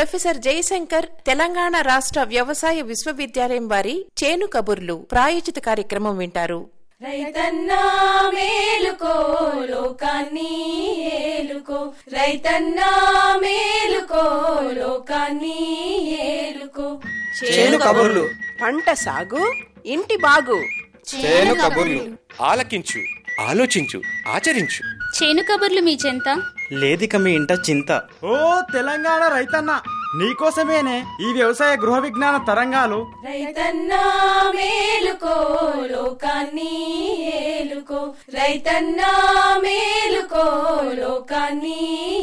Professor Jayashankar Telangana రాష్ట్ర వ్యవసాయ విశ్వవిద్యాలయం వారి చేను కబుర్లు ప్రాయోజిత కార్యక్రమం వింటారు రైతన్నా మేలుకో లోకాన్ని ఏలుకో రైతన్నా మేలుకో లోకాన్ని ఏలుకో చేను కబుర్లు పంట సాగు ఇంటి బాగు చేను కబుర్లు ఆలకించు ఆలోచించు ఆచరించు చేను కబుర్లు మీ చెంత లేదిక మీ ఇంట చింత ఓ తెలంగాణ రైతన్న నీకోసమేనే ఈ వ్యవసాయ గృహ విజ్ఞాన తరంగాలు రైతన్నా మేలుకో లోకాన్ని ఏలుకో రైతన్నా మేలుకో లోకాన్ని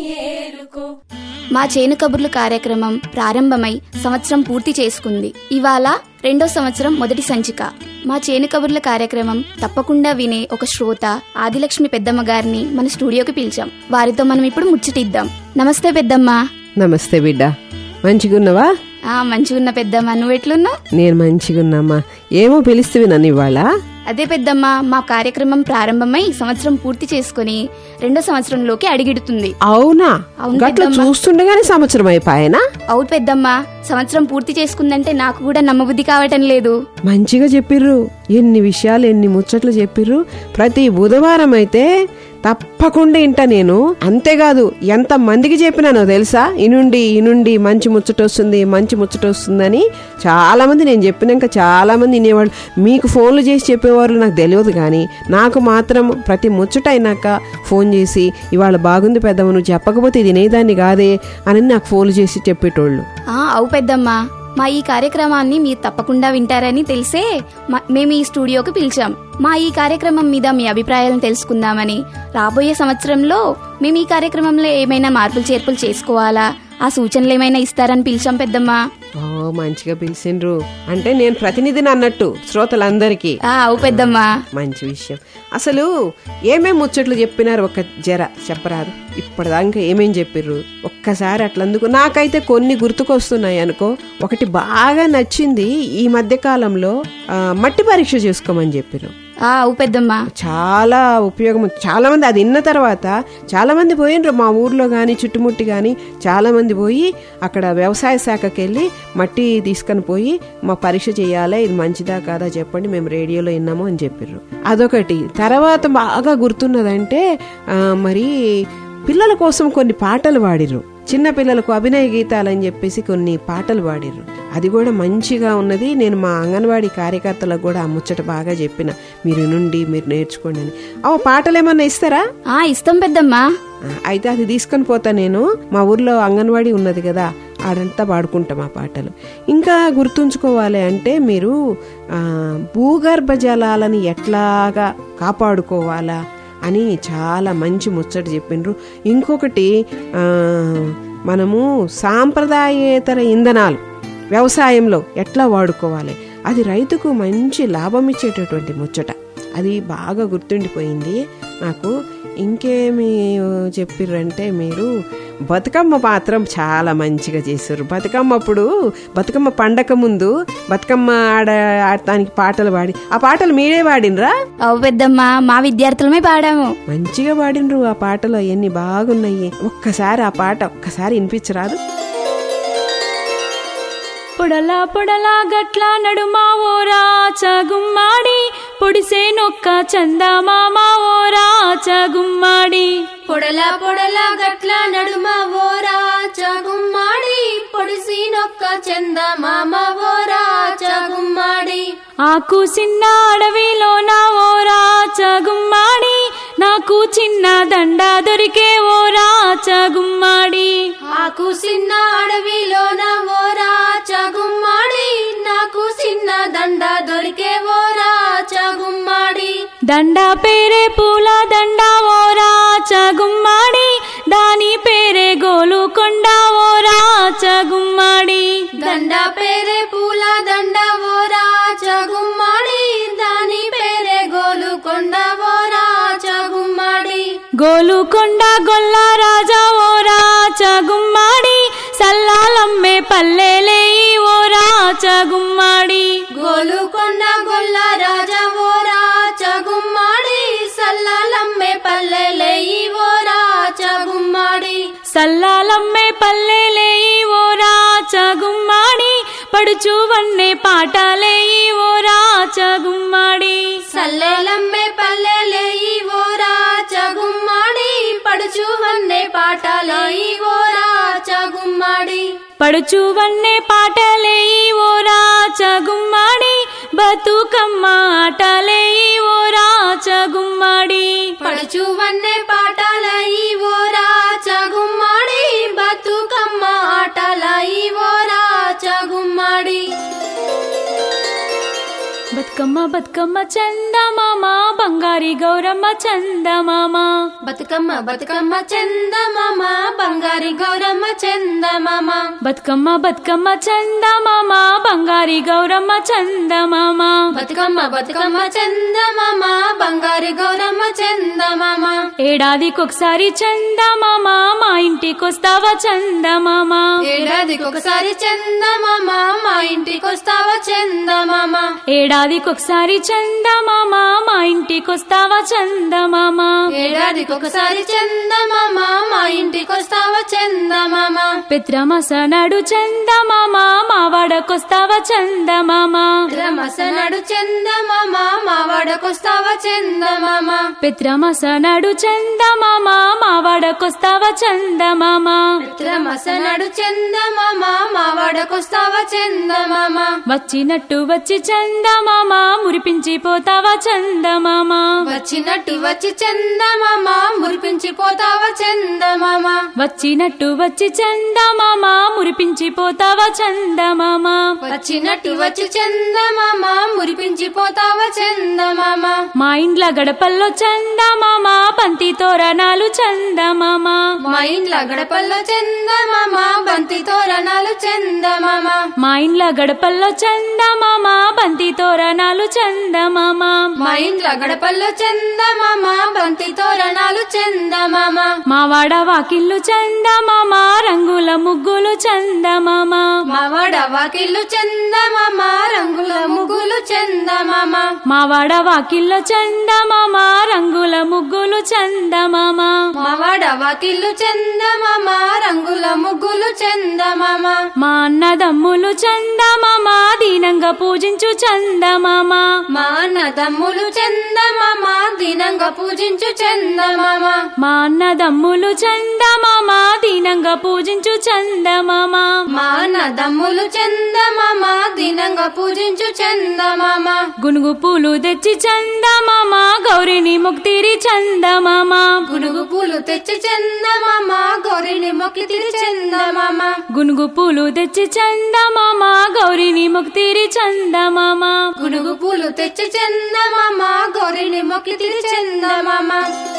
ఏలుకో మా చేను కబుర్లు కార్యక్రమం ప్రారంభమై సంవత్సరం పూర్తి చేసుకుంది ఇవాళ రెండో సంవత్సరం మొదటి సంచిక మా చేను కబుర్ల కార్యక్రమం తప్పకుండా వినే ఒక శ్రోత ఆదిలక్ష్మి పెద్దమ్మ గారిని మన స్టూడియోకి పిలిచాం వారితో మనం ఇప్పుడు ముచ్చటిద్దాం నమస్తే పెద్దమ్మ నమస్తే బిడ్డ మంచిగున్నావా ఆ మంచిగున్న పెద్దమ్మ నువ్వు ఎట్లున్నావు నేను మంచిగున్నామ్మా ఏమో పిలిస్తే నన్ను ఇవాళ అదే పెద్దమ్మ మా కార్యక్రమం ప్రారంభమై సంవత్సరం పూర్తి చేసుకుని రెండో సంవత్సరంలోకి అడిగిడుతుంది అవునా అవును గట్ల పెద్దమ్మ. చూస్తుండగానే సంవత్సరం అయిపోయానా అవును పెద్దమ్మ సంవత్సరం పూర్తి చేసుకుందంటే నాకు కూడా నమ్మబుద్ధి కావటం లేదు మంచిగా చెప్పిర్రు ఎన్ని విషయాలు ఎన్ని ముచ్చట్లు చెప్పిర్రు ప్రతి బుధవారం అయితే తప్పకుండా ఇంట నేను అంతేకాదు ఎంత మందికి చెప్పినానో తెలుసా ఇనుండి ఇనుండి మంచి ముచ్చట వస్తుంది మంచి ముచ్చట వస్తుందని చాలా మంది నేను చెప్పినాక చాలా మంది వినేవాళ్ళు మీకు ఫోన్లు చేసి చెప్పేవారు నాకు తెలియదు కానీ నాకు మాత్రం ప్రతి ముచ్చట అయినాక ఫోన్ చేసి ఇవాళ బాగుంది పెద్దమ్మ నువ్వు చెప్పకపోతే ఇది నేదాన్ని కాదే అని నాకు ఫోన్లు చేసి చెప్పేటోళ్ళు ఆ అవు పెద్దమ్మ మా ఈ కార్యక్రమాన్ని మీరు తప్పకుండా వింటారని తెలిసే మా- మేము ఈ స్టూడియోకి పిలిచాం మా ఈ కార్యక్రమం మీద మీ అభిప్రాయాలను తెలుసుకుందామని రాబోయే సంవత్సరంలో మేము ఈ కార్యక్రమంలో ఏమైనా మార్పులు చేర్పులు చేసుకోవాలా ఆ సూచనలు ఏమైనా ఇస్తారని పిలిచాం పెద్దమ్మ ఓ మంచిగా పిలిచిండ్రు అంటే నేను ప్రతినిధిని అన్నట్టు శ్రోతలందరికీ ఆ అవు పెద్దమ్మ మంచి విషయం అసలు ఏమేం ముచ్చట్లు చెప్పినారు ఒక జర చెప్పరాదు ఇప్పటిదాకా ఏమేం చెప్పిర్రు ఒక్కసారి అట్లందుకు నాకైతే కొన్ని గుర్తుకొస్తున్నాయి అనుకో ఒకటి బాగా నచ్చింది ఈ మధ్య కాలంలో ఆ, మట్టి పరీక్ష చేసుకోమని చెప్పిర్రు ఆ అవు పెద్దమ్మ చాలా ఉపయోగం చాలా మంది అది విన్న తర్వాత చాలా మంది పోయినరు మా ఊర్లో కానీ చుట్టుముట్టి కానీ చాలా మంది పోయి అక్కడ వ్యవసాయ శాఖకి వెళ్ళి మట్టి తీసుకొని పోయి మా పరీక్ష చేయాలి ఇది మంచిదా కాదా చెప్పండి మేము రేడియోలో విన్నాము అని చెప్పిర్రు అదొకటి తర్వాత బాగా గుర్తున్నదంటే ఆ, మరి పిల్లల కోసం కొన్ని పాటలు పాడిర్రు చిన్న పిల్లలకు అభినయ గీతాలని చెప్పేసి కొన్ని పాటలు పాడిర్రు అది కూడా మంచిగా ఉన్నది నేను మా అంగన్వాడీ కార్యకర్తలకు కూడా ఆ ముచ్చట బాగా చెప్పిన మీరు నుండి మీరు నేర్చుకోండి అని ఆ పాటలు ఏమన్నా ఇస్తారా ఆ ఇస్తాం పెద్దమ్మ ఆ, అయితే అది తీసుకొని పోతా నేను మా ఊర్లో అంగన్వాడీ ఉన్నది కదా ఆడంతా పాడుకుంటాం ఆ పాటలు ఇంకా గుర్తుంచుకోవాలి అంటే మీరు ఆ, భూగర్భ జలాలని ఎట్లాగా కాపాడుకోవాలా అని చాలా మంచి ముచ్చట చెప్పిండ్రు ఇంకొకటి ఆ, మనము సాంప్రదాయేతర ఇంధనాలు వ్యవసాయంలో ఎట్లా వాడుకోవాలి అది రైతుకు మంచి లాభం ఇచ్చేటటువంటి ముచ్చట అది బాగా గుర్తుండిపోయింది నాకు ఇంకేమి చెప్పిర్రంటే మీరు బతుకమ్మ మాత్రం చాలా మంచిగా చేశారు బతుకమ్మ అప్పుడు బతుకమ్మ పండగ ముందు బతుకమ్మ ఆడ ఆడటానికి పాటలు పాడి ఆ పాటలు మీరే పాడినరా అవు పెద్దమ్మ మా విద్యార్థులమే పాడాము మంచిగా పాడినరు ఆ పాటలో ఎన్ని బాగున్నాయి ఒక్కసారి ఆ పాట ఒక్కసారి వినిపించరాదు పొడలా పొడలా గట్ల నడుమా ఓరా చగుమ్మాడి పొడిసే నొక్క చందమామ ఓరా చగుమ్మాడి పొడలా పొడలా గట్ల నడుమ ఓరా చగుమ్మాడి పొడిసి నొక్క చందమామ ఓరా చగుమ్మాడి ఆకు చిన్న అడవిలోన ఓరా చగుమ్మాడి నాకు చిన్న దండ దొరికే ఓరా చగుమ్మాడి ఆకు చిన్న అడవిలోన ఓరా చగుమ్మాడి నాకు చిన్న దండ దొరికే ఓరా చగుమ్మాడి దండ పేరే పూల దండ ఓరా చగుమ్మాడి దాని పేరే గోలుకొండ ఓరా చగుమ్మాడి దండ పేరే పూల దండ ఓరా చగుమ్మాడి దాని పేరే గోలుకొండ ఓరా చగుమ్మాడి గోలుకొండ గొల్ల రాజా ఓరా చగుమ్మాడి సల్లాలమ్మే పల్లెలే ఓరా చగుమ్మాడి గోలుకొండ గొల్ల రాజా ఓరా చగుమ్మాడి సల్లాలమ్మే పల్లెలే ఓరా చగుమ్మాడి సల్లాలమ్మే పల్లెలే ఓరా పడుచు వన్నే పాటలేయి ఓ రాచగుమ్మాడి సల్లెలమ్మే పల్లెలేయి ఓరా చగుమ్మాడి పడుచు వన్నే పాటలేయి ఓరా చగుమ్మాడి పడుచు వన్నే పాటలేయి ఓ రాచగుమ్మాడి బతుకమ్మ ఆటలేయి ఓ రాచగుమ్మాడి పడుచు వన్నే పాటలేయి ఓరా చగుమ్మాడి బతుకమ్మ ఆటలేయి ఓరా చగుమ్మాడి బతుకమ్మ బతుకమ్మ చందమామ బంగారి గౌరమ్మ చందమామ బతుకమ్మ బతుకమ్మ చందమామ బంగారి గౌరమ్మ చందమామ బతుకమ్మ బతుకమ్మ చందమామ బంగారి గౌరమ్మ చందమామ బతుకమ్మ బతుకమ్మ చందమామ బంగారి గౌరమ్మ చందమామ ఏడాదికొకసారి చందమామ మా ఇంటికొస్తావా చందమామ ఏడాదికి ఒకసారి చందమామ మా ఇంటికొస్తావా చందమామ ఏడాదికొకసారి చందమామ మా ఇంటికొస్తావా చందమామ ఏడాదికి ఒకసారి చందమామ మా ఇంటికొస్తావా చందమామ పిత్రమస నడు చందమామ మా వాడకొస్తావా చందమామ రమసనడు చందమామ మా వాడకొస్తావా చందమామ పిత్రమస నడు చందమామ మా వాడకొస్తావా చందమామ రమసనడు చందమామ మా వాడకొస్తావా చందమామ వచ్చినట్టు వచ్చి చందమామ మురిపించిపోతావా చందమామ వచ్చినట్టు వచ్చి చందమామ మురిపించిపోతావా చందమామ వచ్చినట్టు వచ్చి చందమామ మురిపించిపోతావా చందమామ వచ్చినట్టు వచ్చి చందమామ మురిపించిపోతావా చందమామ మా ఇండ్ల గడపల్లో చందమామ బంతి తోరణాలు చందమామ మా ఇండ్ల గడపల్లో చందమామ బంతి తోరణాలు చందమామ మా ఇండ్ల గడపల్లో చందమామ బంతి తోరణాలు చందమామ మా ఇండ్ల గడపల్లో చందమామ బంతి తోరణాలు చందమామ మా వాడ వాకిళ్ళు చందమామ రంగుల ముగ్గులు చందమామ మా వాడ వాకిళ్ళు చందమామ రంగుల ముగ్గులు చందమామ మా వాడ వాకిల్లో చందమామ రంగుల ముగ్గులు చందమామ మా వాడ వాకిళ్ళు చందమామ రంగుల ముగ్గులు చందమామ మా అన్నదమ్ములు చందమామ దీనంగా పూజించు చందమామ మా అన్నదమ్ములు చందమామ దినంగా పూజించు చందమామ మా అన్నదమ్ములు చందమామ దీనంగా పూజించు చందమామ మా అన్నదమ్ములు చందమామ దినంగా పూజించు చందమామ గునుగు పూలు తెచ్చి చందమామ గౌరిని ముక్తిరి చందమామ గునుగు పూలు తెచ్చి చందమామ గౌరిని మొక్కి తిరి చందమామ గునుగు పూలు తెచ్చి చందమామ గౌరిని ముక్తిరి చందమామ గునుగు పూలు తెచ్చి చందమామ గౌరిని మొక్కి తిరి చందమామ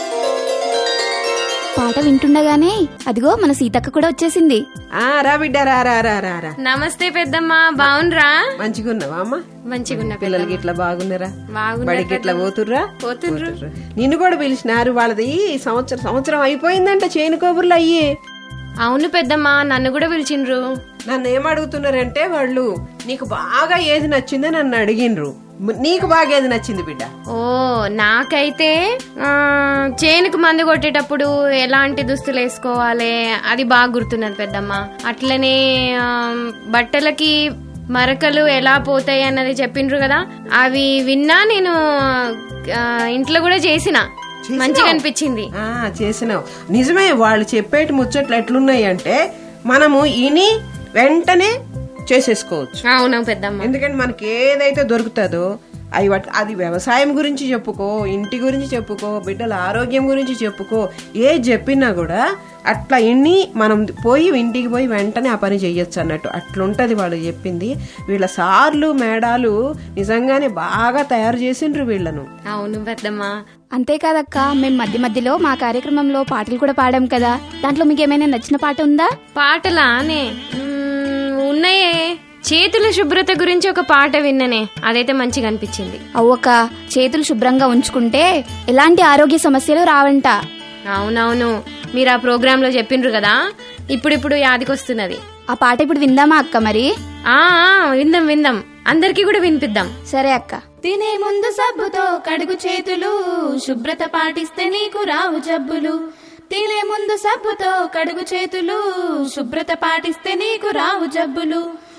పాట వింటుండగానే అదిగో మన సీతక్క కూడా వచ్చేసింది ఆ రా బిడ్డ రా రా రా రా రా నమస్తే పెద్దమ్మ బాగుండ్రా మంచిగున్నావా అమ్మ మంచిగున్న పిల్లలకి ఇట్లా బాగున్నారా బాగున్నారు బడికి ఇట్లా పోతుర్రా పోతుండ్రు. పోతుర్రా. నిన్ను కూడా పిలిచినారు వాళ్ళది ఈ సంవత్సరం సంవత్సరం అయిపోయిందంట చేను కబుర్లు అయ్యి అవును పెద్దమ్మ నన్ను కూడా పిలిచిండ్రు నన్ను ఏం అడుగుతున్నారంటే వాళ్ళు నీకు బాగా ఏది నచ్చిందో నన్ను అడిగినరు నీకు బాగా ఏది నచ్చింది బిడ్డ ఓ నాకైతే ఆ, చేనుకు మందు కొట్టేటప్పుడు ఎలాంటి దుస్తులు వేసుకోవాలి అది బాగా గుర్తున్నది పెద్దమ్మ అట్లనే ఆ, బట్టలకి మరకలు ఎలా పోతాయి అన్నది చెప్పిండ్రు కదా అవి విన్నా నేను ఆ, ఇంట్లో కూడా చేసిన మంచిగా అనిపించింది ఆ చేసినావు నిజమే వాళ్ళు చెప్పేటి ముచ్చట్లు ఎట్లున్నాయి అంటే మనము ఇని వెంటనే చేసేసుకోవచ్చు అవును పెద్దమ్మ ఎందుకంటే మనకి ఏదైతే దొరుకుతుందో అవి వాటి- అది వ్యవసాయం గురించి చెప్పుకో ఇంటి గురించి చెప్పుకో బిడ్డల ఆరోగ్యం గురించి చెప్పుకో ఏ చెప్పినా కూడా అట్లా ఇన్ని మనం పోయి ఇంటికి పోయి వెంటనే ఆ పని చెయ్యొచ్చు అన్నట్టు అట్లుంటది వాళ్ళు చెప్పింది వీళ్ళ సార్లు మేడాలు నిజంగానే బాగా తయారు చేసిండ్రు వీళ్ళను అవును పెద్దమ్మ అంతేకాదక్క మేము మధ్య మధ్యలో మా కార్యక్రమంలో పాటలు కూడా పాడాం కదా దాంట్లో మీకు ఏమైనా నచ్చిన పాట ఉందా పాటలానే మ్మ్, ఉన్నాయే చేతుల శుభ్రత గురించి ఒక పాట విన్ననే అదైతే మంచిగా అనిపించింది అవ్వక చేతులు శుభ్రంగా ఉంచుకుంటే ఎలాంటి ఆరోగ్య సమస్యలు రావంట అవునవును మీరు ఆ ప్రోగ్రామ్ లో చెప్పిండ్రు కదా ఇప్పుడిప్పుడు యాదికొస్తున్నది ఆ పాట ఇప్పుడు విందామా అక్క మరి ఆ ఆ, విందాం విందాం అందరికీ కూడా వినిపిద్దాం సరే అక్క తినే ముందు సబ్బుతో కడుగు చేతులు శుభ్రత పాటిస్తే నీకు రావు జబ్బులు తినే ముందు సబ్బుతో కడుగు చేతులు శుభ్రత పాటిస్తే నీకు రావు జబ్బులు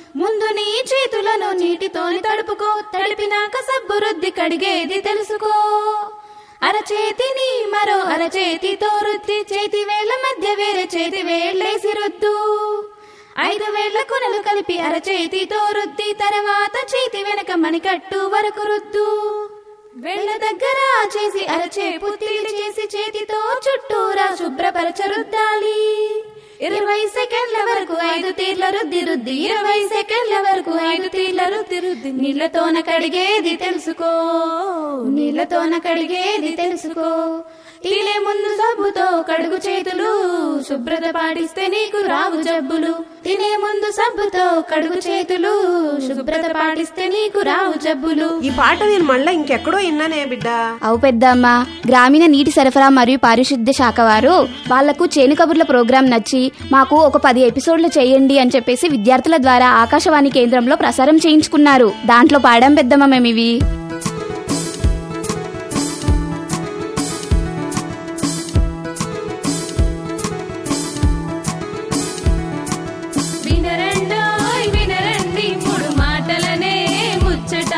ముందు నీ చేతులను నీటితోని తడుపుకో తడిపినాక సబ్బు రుద్ది కడిగేది తెలుసుకో అరచేతిని మరో అరచేతితో రుద్ది చేతి వేళ్ల మధ్య వేరే చేతి వేళ్ళేసి రుద్దు ఐదు వేళ్ల కొనలు కలిపి అరచేతితో రుద్ది తర్వాత చేతి వెనక మణికట్టు వరకు రుద్దు వేళ్ల దగ్గర చేసి అరచేపు తిరిగి చేసి చేతితో చుట్టూరా శుభ్రపరచ రుద్దాలి ఇరవై సెకండ్ల వరకు ఐదు తీర్ల రుద్ది రుద్ది ఇరవై సెకండ్ల వరకు ఐదు తీర్ల రుద్ది రుద్ది నీళ్లతోన కడిగేది తెలుసుకో నీళ్లతోన కడిగేది తెలుసుకో తినే ముందు సబ్బుతో కడుగు చేతులు శుభ్రత పాటిస్తే నీకు రావు జబ్బులు తినే ముందు సబ్బుతో కడుగు చేతులు శుభ్రత పాటిస్తే నీకు రావు జబ్బులు ఈ పాట నేను మళ్ళా ఇంకెక్కడో విన్నానే బిడ్డ అవు పెద్దమ్మ గ్రామీణ నీటి సరఫరా మరియు పారిశుద్ధ్య శాఖ వారు వాళ్లకు చేను కబుర్ల ప్రోగ్రాం నచ్చి మాకు ఒక పది ఎపిసోడ్లు చేయండి అని చెప్పేసి విద్యార్థుల ద్వారా ఆకాశవాణి కేంద్రంలో ప్రసారం చేయించుకున్నారు దాంట్లో పాడాం పెద్దమ్మ మేము ఇవి వినరండోయ్ వినరండి మూడు మాటలనే ముచ్చట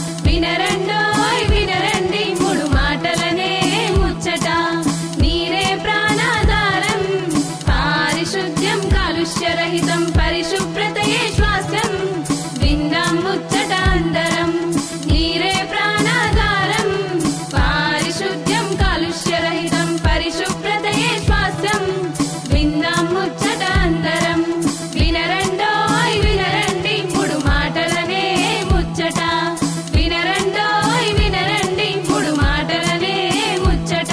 వినరండోయ్ వినరండి మూడు మాటలనే ముచ్చట నీరే ప్రాణాధారం పారిశుద్ధ్యం కాలుష్యరహితం పరిశుభ్రతయే శ్వాసం విందాం ముచ్చట అందరం నీరే ప్రాణాధారం పారిశుద్ధ్యం కాలుష్యరహితం పరిశుభ్రతయే శ్వాసం విందాం ముచ్చట అందరం వినరండోయ్ వినరండి మూడు మాటలనే ముచ్చట వినరండోయ్ వినరండి మూడు మాటలనే ముచ్చట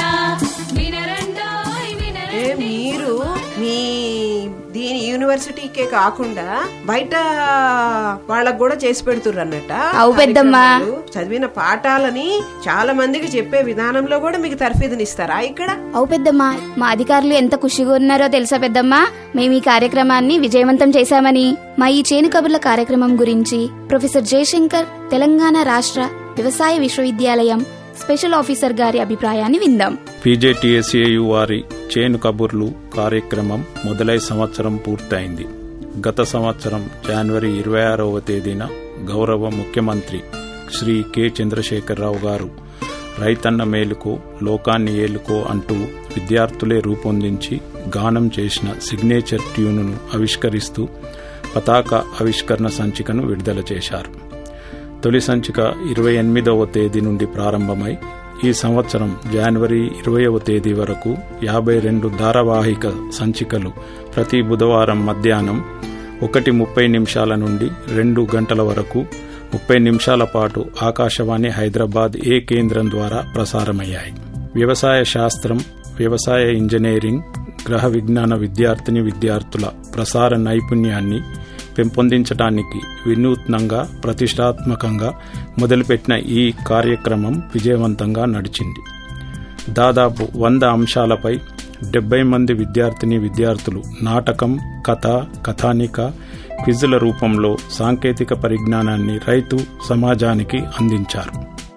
వినరండోయ్ ఏ వినరండి మీరు మీ దీని యూనివర్సిటీకే కాకుండా బయట వాళ్ళకు కూడా చేసి పెడుతుర్రు అన్నట్ట అవు పెద్దమ్మా. కార్యక్రమాలు. చదివిన పాఠాలని చాలా మందికి చెప్పే విధానంలో కూడా మీకు తర్ఫీదునిస్తారా ఇక్కడ అవు పెద్దమ్మా మా అధికారులు ఎంత ఖుషిగా ఉన్నారో తెలుసా పెద్దమ్మా మేము ఈ కార్యక్రమాన్ని విజయవంతం చేశామని మా ఈ చేను కబుర్ల కార్యక్రమం గురించి ప్రొఫెసర్ జయశంకర్ తెలంగాణ రాష్ట్ర వ్యవసాయ విశ్వవిద్యాలయం స్పెషల్ ఆఫీసర్ గారి అభిప్రాయాన్ని విందాం పీజేటీఎస్ఏయు వారి చేను కబుర్లు కార్యక్రమం మొదలై సంవత్సరం పూర్తయింది గత సంవత్సరం జనవరి ఇరవై ఆరవ తేదీన గౌరవ ముఖ్యమంత్రి శ్రీ కె చంద్రశేఖరరావు గారు రైతన్న మేలుకో లోకాన్ని ఏలుకో అంటూ విద్యార్థులే రూపొందించి గానం చేసిన సిగ్నేచర్ ట్యూనును ఆవిష్కరిస్తూ పతాక ఆవిష్కరణ సంచికను విడుదల చేశారు తొలి సంచిక ఇరవై ఎనిమిదవ తేదీ నుండి ప్రారంభమై ఈ సంవత్సరం జనవరి ఇరవైవ తేదీ వరకు యాభై రెండు ధారావాహిక సంచికలు ప్రతి బుధవారం మధ్యాహ్నం ఒకటి ముప్పై నిమిషాల నుండి రెండు గంటల వరకు ముప్పై నిమిషాల పాటు ఆకాశవాణి హైదరాబాద్ ఏ కేంద్రం ద్వారా ప్రసారమయ్యాయి వ్యవసాయ శాస్త్రం వ్యవసాయ ఇంజనీరింగ్ గ్రహ విజ్ఞాన విద్యార్థిని విద్యార్థుల ప్రసార నైపుణ్యాన్ని పెంపొందించడానికి వినూత్నంగా ప్రతిష్టాత్మకంగా మొదలుపెట్టిన ఈ కార్యక్రమం విజయవంతంగా నడిచింది దాదాపు వంద అంశాలపై డెబ్బై మంది విద్యార్థిని విద్యార్థులు నాటకం కథ కథానిక క్విజుల రూపంలో సాంకేతిక పరిజ్ఞానాన్ని రైతు సమాజానికి అందించారు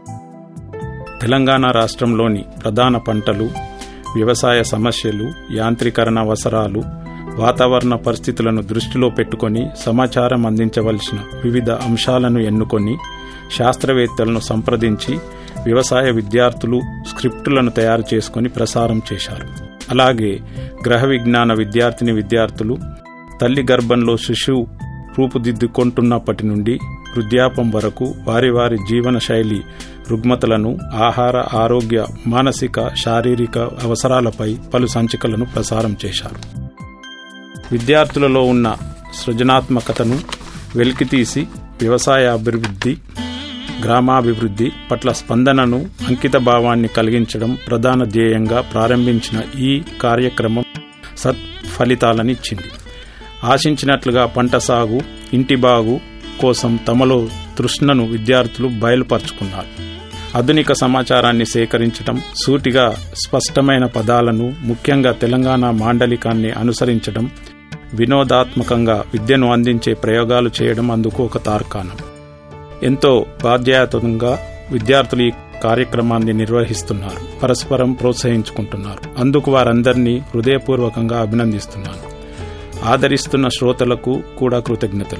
తెలంగాణ రాష్ట్రంలోని ప్రధాన పంటలు వ్యవసాయ సమస్యలు యాంత్రీకరణ అవసరాలు వాతావరణ పరిస్థితులను దృష్టిలో పెట్టుకొని సమాచారం అందించవలసిన వివిధ అంశాలను ఎన్నుకొని శాస్త్రవేత్తలను సంప్రదించి వ్యవసాయ విద్యార్థులు స్క్రిప్టులను తయారు చేసుకొని ప్రసారం చేశారు అలాగే గ్రహ విజ్ఞాన విద్యార్థిని విద్యార్థులు తల్లి గర్భంలో శిశువు రూపుదిద్దుకుంటున్నప్పటి నుండి వృద్ధాపం వరకు వారి వారి జీవన శైలి రుగ్మతలను ఆహార ఆరోగ్య మానసిక శారీరక అవసరాలపై పలు సంచికలను ప్రసారం చేశారు విద్యార్థులలో ఉన్న సృజనాత్మకతను వెలికితీసి వ్యవసాయ అభివృద్ధి గ్రామాభివృద్ధి పట్ల స్పందనను అంకిత భావాన్ని కలిగించడం ప్రధాన ధ్యేయంగా ప్రారంభించిన ఈ కార్యక్రమం సత్ఫలితాలనిచ్చింది ఆశించినట్లుగా పంట సాగు ఇంటి బాగు కోసం తమలో తృష్ణను విద్యార్థులు బయలుపరుచుకున్నారు ఆధునిక సమాచారాన్ని సేకరించడం సూటిగా స్పష్టమైన పదాలను ముఖ్యంగా తెలంగాణ మాండలికాన్ని అనుసరించడం వినోదాత్మకంగా విద్యను అందించే ప్రయోగాలు చేయడం అందుకు ఒక తార్కాణం ఎంతో బాధ్యతంగా విద్యార్థులు ఈ కార్యక్రమాన్ని నిర్వహిస్తున్నారు పరస్పరం ప్రోత్సహించుకుంటున్నారు అందుకు వారందరినీ హృదయపూర్వకంగా అభినందిస్తున్నాను ఆదరిస్తున్న శ్రోతలకు కూడా కృతజ్ఞతలు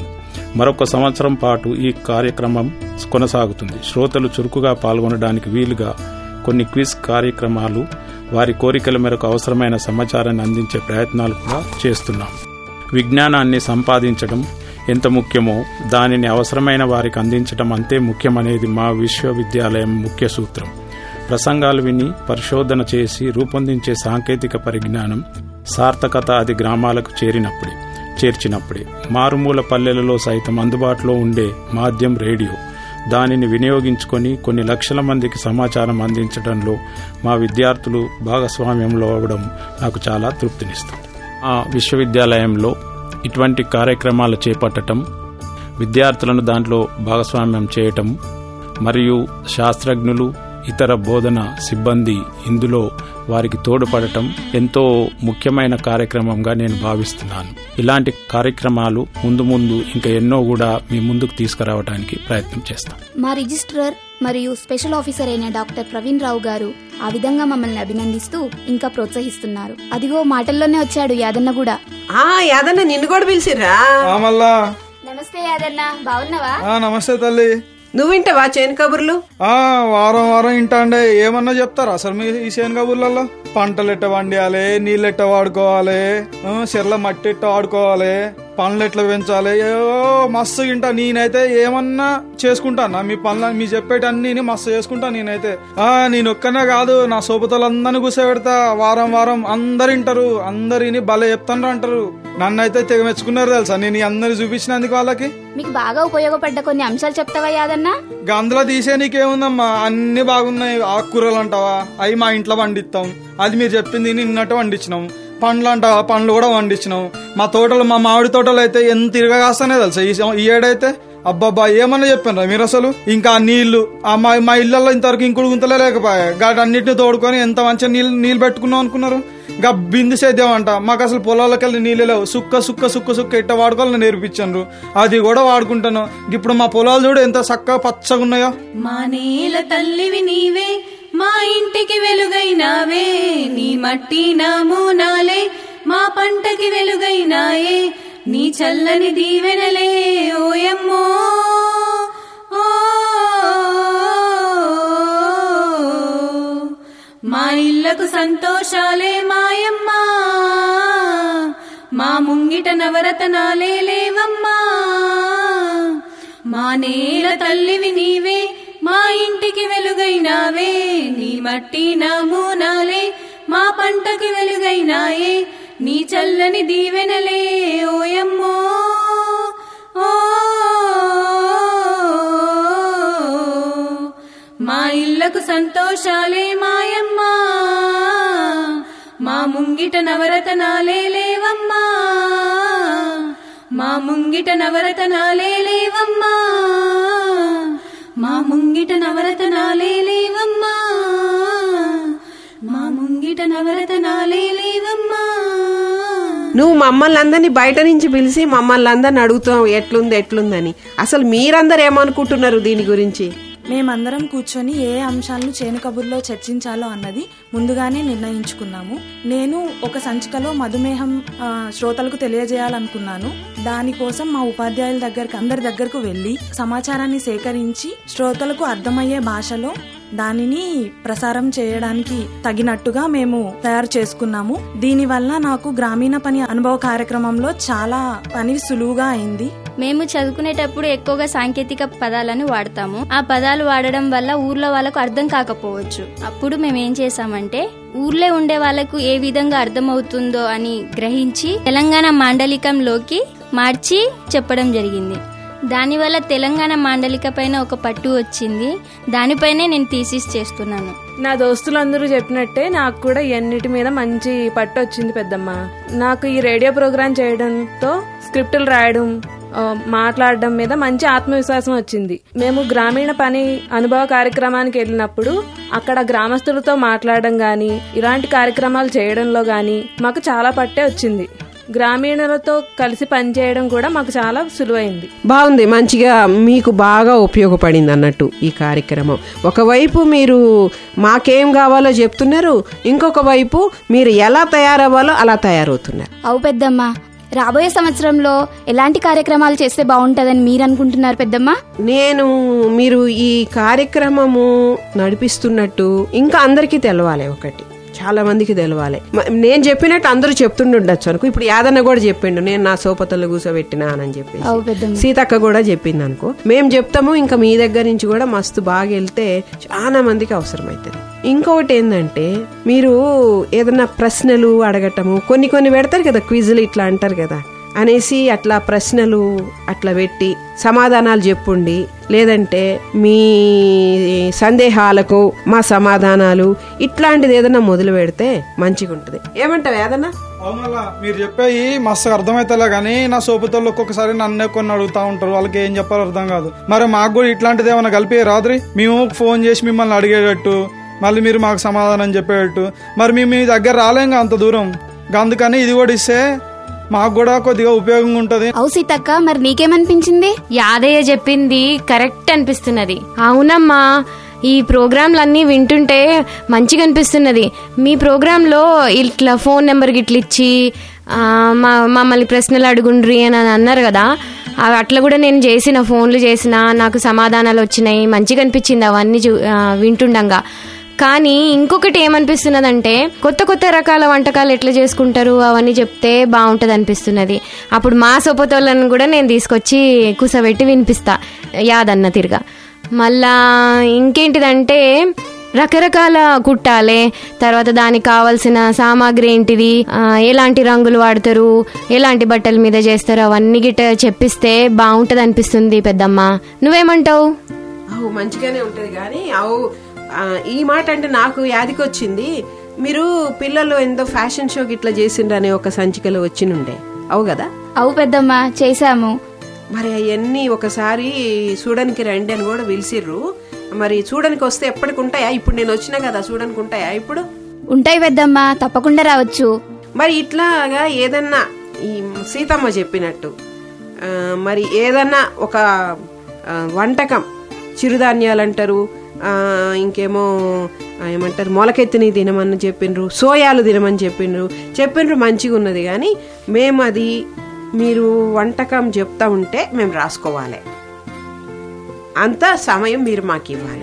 మరొక సంవత్సరం పాటు ఈ కార్యక్రమం కొనసాగుతుంది శ్రోతలు చురుకుగా పాల్గొనడానికి వీలుగా కొన్ని క్విజ్ కార్యక్రమాలు వారి కోరికల మేరకు అవసరమైన సమాచారాన్ని అందించే ప్రయత్నాలు కూడా చేస్తున్నాం విజ్ఞానాన్ని సంపాదించడం ఎంత ముఖ్యమో దానిని అవసరమైన వారికి అందించడం అంతే ముఖ్యమనేది మా విశ్వవిద్యాలయం ముఖ్య సూత్రం ప్రసంగాలు విని పరిశోధన చేసి రూపొందించే సాంకేతిక పరిజ్ఞానం సార్థకత అది గ్రామాలకు చేరినప్పుడే చేర్చినప్పుడే మారుమూల పల్లెలలో సైతం అందుబాటులో ఉండే మాధ్యం రేడియో దానిని వినియోగించుకొని కొన్ని లక్షల మందికి సమాచారం అందించడంలో మా విద్యార్థులు భాగస్వామ్యంలో అవ్వడం నాకు చాలా తృప్తినిస్తుంది ఆ విశ్వవిద్యాలయంలో ఇటువంటి కార్యక్రమాలు చేపట్టడం విద్యార్థులను దాంట్లో భాగస్వామ్యం చేయటం మరియు శాస్త్రజ్ఞులు ఇతర బోధన సిబ్బంది ఇందులో వారికి తోడ్పడటం ఎంతో ముఖ్యమైన కార్యక్రమంగా నేను భావిస్తున్నాను ఇలాంటి కార్యక్రమాలు ముందు ముందు ఇంకా ఎన్నో కూడా మీ ముందుకు తీసుకురావడానికి ప్రయత్నం చేస్తాం మా రిజిస్ట్రార్ మరియు స్పెషల్ ఆఫీసర్ అయిన డాక్టర్ ప్రవీణ్ రావు గారు ఆ విధంగా మమ్మల్ని అభినందిస్తూ ఇంకా ప్రోత్సహిస్తున్నారు అదిగో మాటల్లోనే వచ్చాడు యాదన్న కూడా ఆ యాదన్న నిన్ను కూడా పిలిచిర్రా మళ్ళా నమస్తే యాదన్న బాగున్నావా ఆ, నమస్తే తల్లి నువ్వు వింటావా చేను కబుర్లు ఆ వారం వారం ఇంటాండే ఏమన్నా చెప్తారా అసలు మీ ఈ చేను కబుర్లలో పంటలు ఎట్ట వండియాలి నీళ్ళు ఎట్ట వాడుకోవాలి ఆ, చెర్ల మట్టి ఎట్ట వాడుకోవాలి పండ్లు ఎట్లా పెంచాలి ఏవో మస్తు ఇంటా నేనైతే ఏమన్నా చేసుకుంటానా మీ పనులు మీ చెప్పేటన్ని మస్తు చేసుకుంటా నేనైతే ఆ నేను ఒక్కనే కాదు నా సోపతలందరినీ కూర్చోబెడతా వారం వారం అందరు వింటారు అందరిని భలే చెప్తాను అంటారు నన్నైతే తెగ మెచ్చుకున్నారు తెలుసా నేను ఈ అందరు చూపించినందుకు వాళ్ళకి మీకు బాగా ఉపయోగపడ్డ కొన్ని అంశాలు చెప్తావా యాదన్న గందులో తీసే నీకేముందమ్మా అన్ని బాగున్నాయి ఆకుకూరలు అంటావా అవి మా ఇంట్లో వండిస్తాం అది మీరు చెప్పింది నిన్నట్టు వండించినాం పండ్లు అంటావా పండ్లు కూడా వండించినాం మా తోటలు మా మామిడి తోటలు అయితే ఎంత తిరగగాస్తానే తెలుసా ఈ సం- ఈ ఏడైతే అబ్బాబ్బా ఏమన్నా చెప్పారా మీరు అసలు ఇంకా ఆ నీళ్లు ఆ మా మా ఇళ్లలో ఇంతవరకు ఇంకుడు గుంతలే లేకపోయా గాటి అన్నిటిని తోడుకొని ఎంత మంచిగా నీళ్ళు నీళ్ళు పెట్టుకున్నాం అనుకున్నారు ఇంకా బిందు సేద్యం అంట మాకు అసలు పొలాలకు వెళ్ళి నీళ్ళు లేవు సుక్క సుక్క సుక్క సుక్క ఇట్ట వాడుకోవాలని నేర్పించారు అది కూడా వాడుకుంటాను ఇప్పుడు మా పొలాలు చూడు ఎంత చక్కగా పచ్చగా ఉన్నాయో మా నేల తల్లివి నీవే మా ఇంటికి వెలుగైనావే నీ మట్టి నామూనాలే మా పంటకి వెలుగైనాయే నీ చల్లని దీవెనలే ఓయమ్మో ఓ మా ఇళ్లకు సంతోషాలే మాయమ్మా మా ముంగిట నవరతనాలే లేవమ్మా మా నేల తల్లివి నీవే మా ఇంటికి వెలుగైనావే నీ మట్టి నమూనాలే మా పంటకి వెలుగైనాయే నీ చల్లని దీవెనలే ఓయమ్మో ఓ మా ఇళ్లకు సంతోషాలే మాయమ్మా మా ముంగిట నవరతనాలే లేవమ్మా మా ముంగిట నవరతనాలే లేవమ్మా మా ముంగిట నవరతనాలే లేవమ్మా మా ముంగిట నవరతనాలే లేవమ్మా నువ్వు మమ్మల్ని అందరినీ బయట నుంచి పిలిచి మమ్మల్ని అందరిని అడుగుతావు ఎట్లుంది ఎట్లుందని అసలు మీరందరు ఏమనుకుంటున్నారు దీని గురించి మేమందరం కూర్చొని ఏ అంశాలను చేను కబుర్లో చర్చించాలో అన్నది ముందుగానే నిర్ణయించుకున్నాము నేను ఒక సంచికలో మధుమేహం ఆ, శ్రోతలకు తెలియజేయాలనుకున్నాను దానికోసం మా ఉపాధ్యాయుల దగ్గరకు అందరి దగ్గరకు వెళ్ళి సమాచారాన్ని సేకరించి శ్రోతలకు అర్థమయ్యే భాషలో దానిని ప్రసారం చేయడానికి తగినట్టుగా మేము తయారు చేసుకున్నాము దీనివల్ల నాకు గ్రామీణ పని అనుభవ కార్యక్రమంలో చాలా పని సులువుగా అయింది మేము చదువుకునేటప్పుడు ఎక్కువగా సాంకేతిక పదాలను వాడతాము ఆ పదాలు వాడడం వల్ల ఊర్లో వాళ్ళకు అర్థం కాకపోవచ్చు అప్పుడు మేము ఏం చేసామంటే ఊర్లో ఉండే వాళ్ళకు ఏ విధంగా అర్థమవుతుందో అని గ్రహించి తెలంగాణ మాండలికంలోకి మార్చి చెప్పడం జరిగింది దానివల్ల తెలంగాణ మాండలిక పైన ఒక పట్టు వచ్చింది దానిపైనే నేను థీసిస్ చేస్తున్నాను నా దోస్తులందరూ చెప్పినట్టే నాకు కూడా ఎన్నిటి మీద మంచి పట్టు వచ్చింది పెద్దమ్మ నాకు ఈ రేడియో ప్రోగ్రాం చేయడంతో స్క్రిప్టులు రాయడం ఆ, మాట్లాడడం మీద మంచి ఆత్మవిశ్వాసం వచ్చింది మేము గ్రామీణ పని అనుభవ కార్యక్రమానికి వెళ్ళినప్పుడు అక్కడ గ్రామస్తులతో మాట్లాడడం గాని ఇలాంటి కార్యక్రమాలు చేయడంలో గాని మాకు చాలా పట్టే వచ్చింది గ్రామీణులతో కలిసి పనిచేయడం కూడా మాకు చాలా సులువైంది బాగుంది మంచిగా మీకు బాగా ఉపయోగపడింది అన్నట్టు ఈ కార్యక్రమం ఒకవైపు మీరు మాకేం కావాలో చెప్తున్నారు ఇంకొక వైపు మీరు ఎలా తయారవ్వాలో అలా తయారవుతున్నారు అవు పెద్దమ్మ రాబోయే సంవత్సరంలో ఎలాంటి కార్యక్రమాలు చేస్తే బాగుంటుందని మీరు అనుకుంటున్నారు పెద్దమ్మ నేను మీరు ఈ కార్యక్రమము నడిపిస్తున్నట్టు ఇంకా అందరికీ తెలవాలి ఒకటి చాలా మందికి తెలవాలి మ- నేను చెప్పినట్టు అందరూ చెప్తుండొచ్చు అనుకో ఇప్పుడు యాదన్న కూడా చెప్పిండు నేను నా సోపతలు కూర్చోబెట్టినా అని చెప్పేసి అవు పెద్దమ్మ సీతక్క కూడా చెప్పింది అనుకో మేము చెప్తాము ఇంకా మీ దగ్గర నుంచి కూడా మస్తు బాగా వెళ్తే చాలా మందికి అవసరం అవుతుంది ఇంకొకటి ఏంటంటే మీరు ఏదైనా ప్రశ్నలు అడగటము కొన్ని కొన్ని పెడతారు కదా క్విజులు ఇట్లా అంటారు కదా అనేసి అట్లా ప్రశ్నలు అట్లా పెట్టి సమాధానాలు చెప్పుండి లేదంటే మీ సందేహాలకు మా సమాధానాలు ఇట్లాంటిది ఏదైనా మొదలు పెడితే మంచిగా ఉంటుంది ఏమంటావు ఏదన్నా అవునలా మీరు చెప్పేవి మస్తు అర్థమైతేలే కానీ నా సోపుతోళ్ళు ఒక్కొక్కసారి నన్నే కొన్ని అడుగుతా ఉంటారు వాళ్ళకి ఏం చెప్పాలో అర్థం కాదు మరి మాకు కూడా ఇట్లాంటిది ఏమైనా కలిపి రాత్రి మేము ఫోన్ చేసి మిమ్మల్ని అడిగేటట్టు మళ్ళీ మీరు మాకు సమాధానం చెప్పేటట్టు మరి మేము మీ దగ్గర రాలేం అంత దూరం అందుకని ఇది కూడా ఇస్తే మాకు కూడా కొద్దిగా ఉపయోగంగా ఉంటది అవు సీతక్క మరి నీకేమనిపించింది యాదయ్య చెప్పింది కరెక్ట్ అనిపిస్తున్నది అవునమ్మా ఈ ప్రోగ్రాంలన్నీ వింటుంటే మంచిగా అనిపిస్తున్నది మీ ప్రోగ్రాంలో ఇట్లా ఫోన్ నెంబర్ గిట్ల ఇచ్చి ఆ, మా మమ్మల్ని ప్రశ్నలు అడుగుండ్రి అని అని అన్నారు కదా అవి అట్లా కూడా నేను చేసిన ఫోన్లు చేసిన నాకు సమాధానాలు వచ్చినాయి మంచిగా అనిపించింది అవన్నీ చూ ఆ, వింటుండగా కానీ ఇంకొకటి ఏమనిపిస్తున్నదంటే కొత్త కొత్త రకాల వంటకాలు ఎట్లా చేసుకుంటారు అవన్నీ చెప్తే బాగుంటది అనిపిస్తున్నది అప్పుడు మా సొప్పతోళ్ళను కూడా నేను తీసుకొచ్చి కూసబెట్టి వినిపిస్తా యాదన్న తిరగా మళ్ళా ఇంకేంటిదంటే రకరకాల కుట్టాలే తర్వాత దానికి కావాల్సిన సామాగ్రి ఏంటిది ఆ, ఎలాంటి రంగులు వాడతారు ఎలాంటి బట్టల మీద చేస్తారు అవన్నీ గిట్ట చెప్పిస్తే బాగుంటది అనిపిస్తుంది పెద్దమ్మ నువ్వేమంటావు అవు మంచిగానే ఉంటది కానీ అవు ఆ, ఈ మాట అంటే నాకు యాదికి వచ్చింది మీరు పిల్లలు ఎంతో ఫ్యాషన్ షోకి ఇట్లా చేసిండ్రు అనే ఒక సంచికలో వచ్చినుండే అవు కదా అవు పెద్దమ్మ చేశాము మరి అవన్నీ ఒకసారి చూడడానికి రండి అని కూడా పిలిచిర్రు మరి చూడడానికి వస్తే ఎప్పటికి ఉంటాయా ఇప్పుడు నేను వచ్చినా కదా చూడడానికి ఉంటాయా ఇప్పుడు ఉంటాయి పెద్దమ్మ తప్పకుండా రావచ్చు మరి ఇట్లాగా ఏదన్నా ఈ సీతమ్మ చెప్పినట్టు ఆ, మరి ఏదన్నా ఒక ఆ, వంటకం చిరుధాన్యాలు అంటారు ఆ, ఇంకేమో ఆ, ఏమంటారు మొలకెత్తిని తినమని చెప్పిండ్రు సోయాలు తినమని చెప్పిండ్రు చెప్పిండ్రు మంచిగా ఉన్నది కానీ మేము అది మీరు వంటకం చెప్తా ఉంటే మేము రాసుకోవాలి అంత సమయం మీరు మాకు ఇవ్వాలి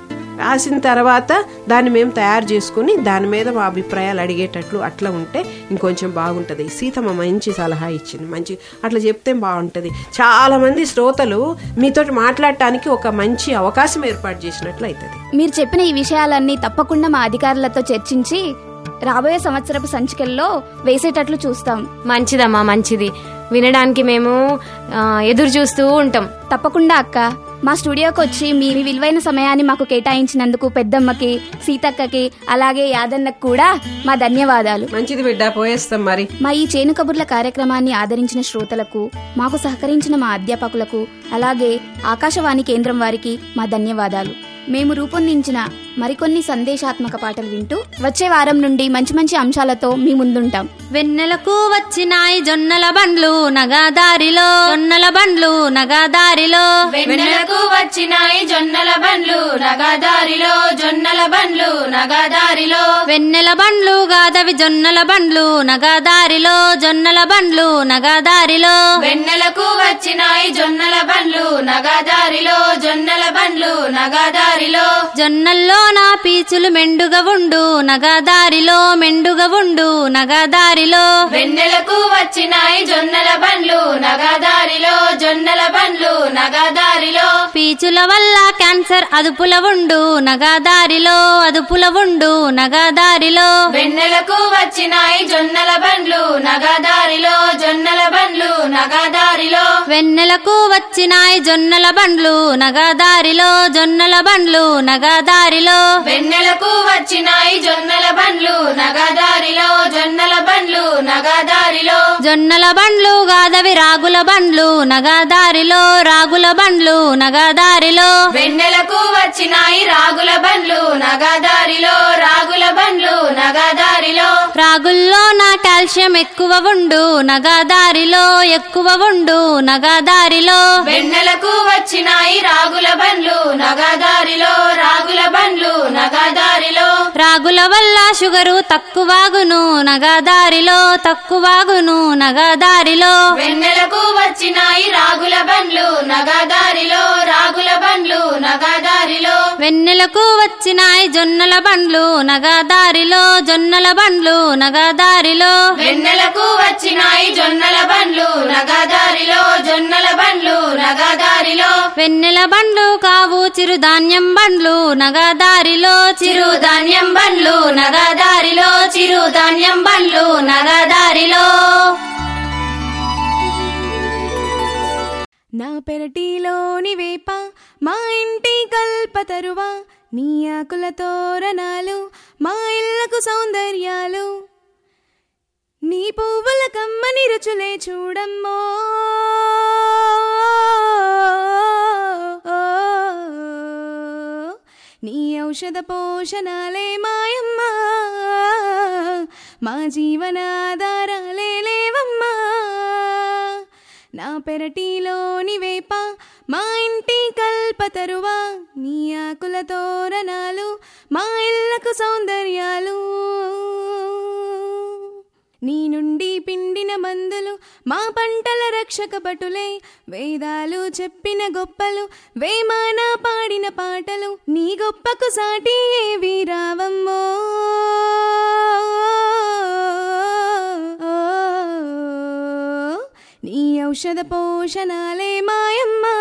రాసిన తర్వాత దాన్ని మేము తయారు చేసుకుని దాని మీద మా అభిప్రాయాలు అడిగేటట్లు అట్లా ఉంటే ఇంకొంచెం బాగుంటుంది సీతమ్మ మంచి సలహా ఇచ్చింది మంచి అట్లా చెప్తే బాగుంటుంది చాలా మంది శ్రోతలు మీతో మాట్లాడటానికి ఒక మంచి అవకాశం ఏర్పాటు చేసినట్లు అవుతుంది మీరు చెప్పిన ఈ విషయాలన్నీ తప్పకుండా మా అధికారులతో చర్చించి రాబోయే సంవత్సరపు సంచికల్లో వేసేటట్లు చూస్తాం మంచిదమ్మా మంచిది వినడానికి మేము ఆ, ఎదురు చూస్తూ ఉంటాం తప్పకుండా అక్క మా స్టూడియోకి వచ్చి మీ విలువైన సమయాన్ని మాకు కేటాయించినందుకు పెద్దమ్మకి సీతక్కకి అలాగే యాదన్నకు కూడా మా ధన్యవాదాలు మంచిది బిడ్డ పోయేస్తాం మరి మా ఈ చేను కబుర్ల కార్యక్రమాన్ని ఆదరించిన శ్రోతలకు మాకు సహకరించిన మా అధ్యాపకులకు అలాగే ఆకాశవాణి కేంద్రం వారికి మా ధన్యవాదాలు మేము రూపొందించిన మరికొన్ని సందేశాత్మక పాటలు వింటూ వచ్చే వారం నుండి మంచి మంచి అంశాలతో మీ ముందుంటాం వెన్నెలకు వచ్చినాయి జొన్నల బండ్లు నగాదారిలో జొన్నల బండ్లు నగాదారిలో వెన్నెలకు వచ్చినాయి జొన్నల బండ్లు నగదారిలో జొన్నల బండ్లు నగదారిలో వెన్నెల బండ్లు గాదవి జొన్నల బండ్లు నగాదారిలో జొన్నల బండ్లు నగాదారిలో వెన్నెలకు వచ్చినాయి జొన్నల బండ్లు నగదారిలో జొన్నల బండ్లు నగదారిలో జొన్నల్లో నా పీచులు మెండుగా ఉండు నగాదారిలో మెండుగా ఉండు నగాదారిలో వెన్నెలకు వచ్చినాయి జొన్నల బండ్లు నగదారిలో జొన్నల బండ్లు నగదారిలో పీచుల వల్ల క్యాన్సర్ అదుపుల ఉండు నగాదారిలో అదుపుల ఉండు నగాదారిలో వెన్నెలకు వచ్చినాయి జొన్నల బండ్లు నగదారిలో జొన్నల బండ్లు నగదారిలో వెన్నెలకు వచ్చినాయి జొన్నల బండ్లు నగాదారిలో జొన్నల బండ్లు నగాదారిలో వెన్నెలకు వచ్చినాయి జొన్నల బండ్లు నగదారిలో జొన్నల బండ్లు నగదారిలో జొన్నల బండ్లు గాదవి రాగుల బండ్లు నగాదారిలో రాగుల బండ్లు నగాదారిలో వెన్నెలకు వచ్చినాయి రాగుల బండ్లు నగదారిలో రాగుల బండ్లు నగదారిలో రాగుల్లో నా కాల్షియం ఎక్కువ ఉండు నగాదారిలో ఎక్కువ ఉండు నగ నగదారిలో వెన్నెలకు వచ్చినాయి రాగుల బండ్లు నగదారిలో రాగుల బండ్లు నగదారిలో రాగుల వల్ల షుగరు తక్కువాగును నగదారిలో తక్కువాగును నగదారిలో వెన్నెలకు వచ్చినాయి రాగుల బండ్లు నగదారిలో రాగుల బండ్లు నగదారిలో వెన్నెలకు వచ్చినాయి జొన్నల బండ్లు నగదారిలో జొన్నల బండ్లు నగదారిలో వెన్నెలకు వచ్చినాయి జొన్నల బండ్లు నగదారిలో జొన్నల బండ్లు నగదారిలో వెన్నెల బండ్లు కావు చిరుధాన్యం బండ్లు నగదారిలో చిరుధాన్యం బండ్లు నగదారిలో చిరుధాన్యం బండ్లు నగదారిలో నా పెరటిలోని వేప మా ఇంటి కల్పతరువా నీ ఆకుల తోరణాలు మా ఇళ్లకు సౌందర్యాలు నీ పువ్వుల కమ్మని రుచులే చూడమ్మో నీ ఔషధ పోషణాలే మాయమ్మా మా జీవనాధారాలే లేవమ్మా నా పెరటిలోని వేప మా ఇంటి కల్పతరువా నీ ఆకుల తోరణాలు మా ఇళ్లకు సౌందర్యాలు నీ నుండి పిండిన మందులు మా పంటల రక్షక భటులే వేదాలు చెప్పిన గొప్పలు వేమాన పాడిన పాటలు నీ గొప్పకు సాటి ఏవి రావమ్మో నీ ఔషధ పోషణాలే మాయమ్మా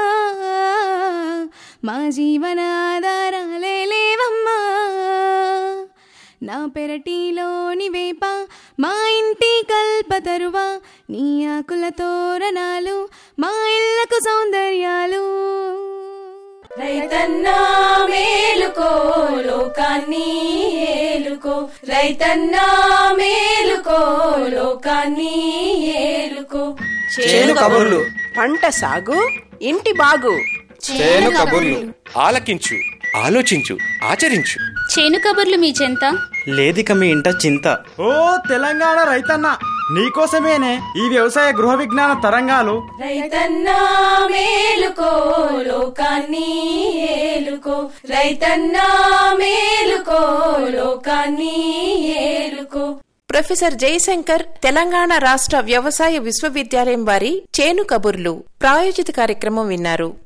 మా జీవనాధారాలే లేవమ్మా నా పెరటిలోని వేప మా ఇంటి కల్పతరువా నీ ఆకుల తోరణాలు మా ఇళ్లకు సౌందర్యాలు రైతన్నా మేలుకో లోకాన్ని ఏలుకో రైతన్నా మేలుకో లోకాన్ని ఏలుకో చేను కబుర్లు పంట సాగు ఇంటి బాగు చేను కబుర్లు ఆలకించు ఆలోచించు ఆచరించు చేను కబుర్లు మీ చెంత లేదిక మీ ఇంట చింత ఓ తెలంగాణ రైతన్న నీకోసమేనే ఈ వ్యవసాయ గృహ విజ్ఞాన తరంగాలు రైతన్నా మేలుకో లోకాన్ని ఏలుకో రైతన్నా మేలుకో లోకాన్ని ఏలుకో ప్రొఫెసర్ జయశంకర్ తెలంగాణ రాష్ట్ర వ్యవసాయ విశ్వవిద్యాలయం వారి చేను కబుర్లు ప్రాయోజిత కార్యక్రమం విన్నారు